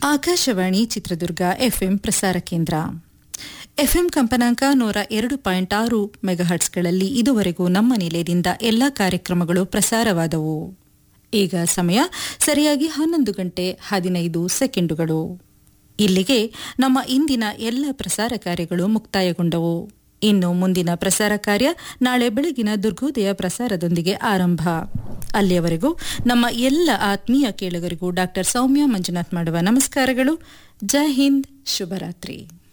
Akashvani Chitradurga FM ಪ್ರಸಾರ ಕೇಂದ್ರ FM ಕಂಪನಾಂಕ ನೂರ ಎರಡು ಪಾಯಿಂಟ್ ಆರು ಮೆಗಾಹರ್ಟ್ಸ್ಗಳಲ್ಲಿ ಇದುವರೆಗೂ ನಮ್ಮ ನಿಲಯದಿಂದ ಎಲ್ಲಾ ಕಾರ್ಯಕ್ರಮಗಳು ಪ್ರಸಾರವಾದವು ಈಗ ಸಮಯ ಸರಿಯಾಗಿ ಹನ್ನೊಂದು ಗಂಟೆ ಹದಿನೈದು ಸೆಕೆಂಡುಗಳು ಇಲ್ಲಿಗೆ ನಮ್ಮ ಇಂದಿನ ಎಲ್ಲ ಪ್ರಸಾರ ಕಾರ್ಯಗಳು ಮುಕ್ತಾಯಗೊಂಡವು ಇನ್ನು ಮುಂದಿನ ಪ್ರಸಾರ ಕಾರ್ಯ ನಾಳೆ ಬೆಳಗಿನ ದುರ್ಗೋದಯ ಪ್ರಸಾರದೊಂದಿಗೆ ಆರಂಭ ಅಲ್ಲಿಯವರೆಗೂ ನಮ್ಮ ಎಲ್ಲ ಆತ್ಮೀಯ ಕೇಳುಗರಿಗೂ ಡಾಕ್ಟರ್ ಸೌಮ್ಯ ಮಂಜುನಾಥ್ ಮಾಡುವ ನಮಸ್ಕಾರಗಳು ಜೈ ಹಿಂದ್ ಶುಭರಾತ್ರಿ